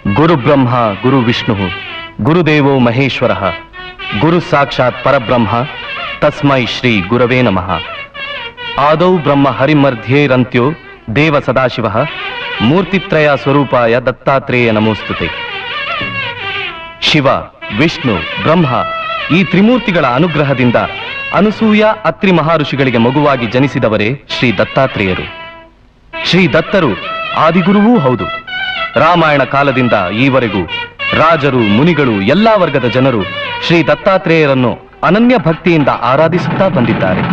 ಗುರು ಬ್ರಹ್ಮ ಗುರು ವಿಷ್ಣು ಗುರುದೇವೋ ಮಹೇಶ್ವರ ಗುರು ಸಾಕ್ಷಾತ್ ಪರಬ್ರಹ್ಮ ತಸ್ಮೈ ಶ್ರೀ ಗುರವೇ ನಮಃ ಆದೌ ಬ್ರಹ್ಮ ಹರಿಮಧ್ಯೇರಂತ್ಯೋ ದೇವ ಸದಾಶಿವ ಮೂರ್ತಿತ್ರಯ ಸ್ವರೂಪಾಯ ದತ್ತಾತ್ರೇಯ ನಮೋಸ್ತುತೆ ಶಿವ ವಿಷ್ಣು ಬ್ರಹ್ಮ ಈ ತ್ರಿಮೂರ್ತಿಗಳ ಅನುಗ್ರಹದಿಂದ ಅನುಸೂಯ ಅತ್ರಿ ಮಹಾಋಷಿಗಳಿಗೆ ಮಗುವಾಗಿ ಜನಿಸಿದವರೇ ಶ್ರೀ ದತ್ತಾತ್ರೇಯರು ಶ್ರೀ ದತ್ತರು ಆದಿಗುರುವೂ ಹೌದು ರಾಮಾಯಣ ಕಾಲದಿಂದ ಈವರೆಗೂ ರಾಜರು ಮುನಿಗಳು ಎಲ್ಲಾ ವರ್ಗದ ಜನರು ಶ್ರೀ ದತ್ತಾತ್ರೇಯರನ್ನು ಅನನ್ಯ ಭಕ್ತಿಯಿಂದ ಆರಾಧಿಸುತ್ತಾ ಬಂದಿದ್ದಾರೆ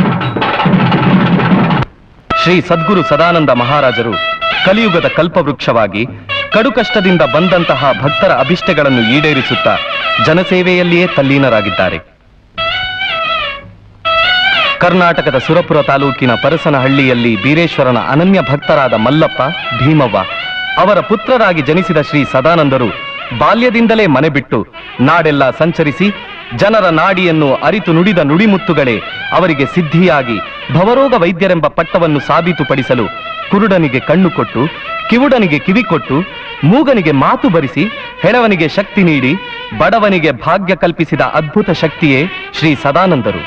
ಶ್ರೀ ಸದ್ಗುರು ಸದಾನಂದ ಮಹಾರಾಜರು ಕಲಿಯುಗದ ಕಲ್ಪವೃಕ್ಷವಾಗಿ ಕಡು ಕಷ್ಟದಿಂದ ಬಂದಂತಹ ಭಕ್ತರ ಅಭಿಷ್ಟಗಳನ್ನು ಈಡೇರಿಸುತ್ತಾ ಜನಸೇವೆಯಲ್ಲಿಯೇ ತಲ್ಲೀನರಾಗಿದ್ದಾರೆ ಕರ್ನಾಟಕದ ಸುರಪುರ ತಾಲೂಕಿನ ಪರಸನಹಳ್ಳಿಯಲ್ಲಿ ಬೀರೇಶ್ವರನ ಅನನ್ಯ ಭಕ್ತರಾದ ಮಲ್ಲಪ್ಪ ಭೀಮವ್ವ ಅವರ ಪುತ್ರರಾಗಿ ಜನಿಸಿದ ಶ್ರೀ ಸದಾನಂದರು ಬಾಲ್ಯದಿಂದಲೇ ಮನೆ ಬಿಟ್ಟು ನಾಡೆಲ್ಲ ಸಂಚರಿಸಿ ಜನರ ನಾಡಿಯನ್ನು ಅರಿತು ನುಡಿದ ನುಡಿಮುತ್ತುಗಳೇ ಅವರಿಗೆ ಸಿದ್ಧಿಯಾಗಿ ಭವರೋಗ ವೈದ್ಯರೆಂಬ ಪಟ್ಟವನ್ನು ಸಾಬೀತುಪಡಿಸಲು ಕುರುಡನಿಗೆ ಕಣ್ಣು ಕೊಟ್ಟು ಕಿವುಡನಿಗೆ ಕಿವಿ ಕೊಟ್ಟು ಮೂಗನಿಗೆ ಮಾತು ಬರಿಸಿ ಹೆಣವನಿಗೆ ಶಕ್ತಿ ನೀಡಿ ಬಡವನಿಗೆ ಭಾಗ್ಯ ಕಲ್ಪಿಸಿದ ಅದ್ಭುತ ಶಕ್ತಿಯೇ ಶ್ರೀ ಸದಾನಂದರು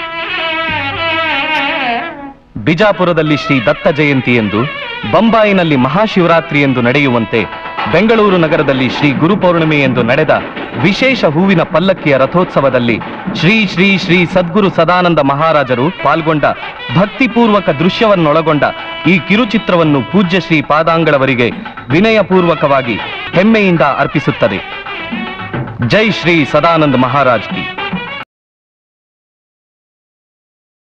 ಬಿಜಾಪುರದಲ್ಲಿ ಶ್ರೀ ದತ್ತ ಜಯಂತಿ ಎಂದು ಬಂಬಾಯಿನಲ್ಲಿ ಮಹಾಶಿವರಾತ್ರಿ ಎಂದು ನಡೆಯುವಂತೆ ಬೆಂಗಳೂರು ನಗರದಲ್ಲಿ ಶ್ರೀ ಗುರು ಪೌರ್ಣಿಮೆ ಎಂದು ನಡೆದ ವಿಶೇಷ ಹೂವಿನ ಪಲ್ಲಕ್ಕಿಯ ರಥೋತ್ಸವದಲ್ಲಿ ಶ್ರೀ ಶ್ರೀ ಶ್ರೀ ಸದ್ಗುರು ಸದಾನಂದ ಮಹಾರಾಜರು ಪಾಲ್ಗೊಂಡ ಭಕ್ತಿಪೂರ್ವಕ ದೃಶ್ಯವನ್ನೊಳಗೊಂಡ ಈ ಕಿರುಚಿತ್ರವನ್ನು ಪೂಜ್ಯ ಶ್ರೀ ಪಾದಾಂಗಳವರಿಗೆ ವಿನಯಪೂರ್ವಕವಾಗಿ ಹೆಮ್ಮೆಯಿಂದ ಅರ್ಪಿಸುತ್ತದೆ ಜೈ ಶ್ರೀ ಸದಾನಂದ ಮಹಾರಾಜ್ ಕಿ